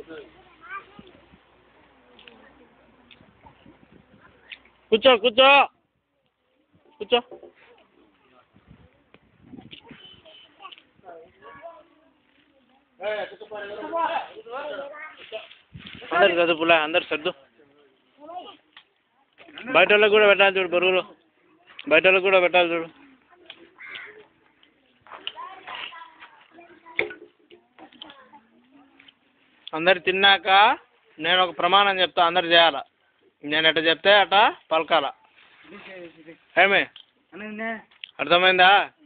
కూర్చో కూర్చో కూర్చో అందరు చదువులే అందరు సర్దు బయట వాళ్ళకి కూడా పెట్టాలి చూడు బరువులు బయట వాళ్ళకి కూడా పెట్టాలి చూడు అందరు తిన్నాక నేను ఒక ప్రమాణం చెప్తా అందరు చేయాల నేను ఎట్ట చెప్తే అట్ట పలకాల ఏమి అర్థమైందా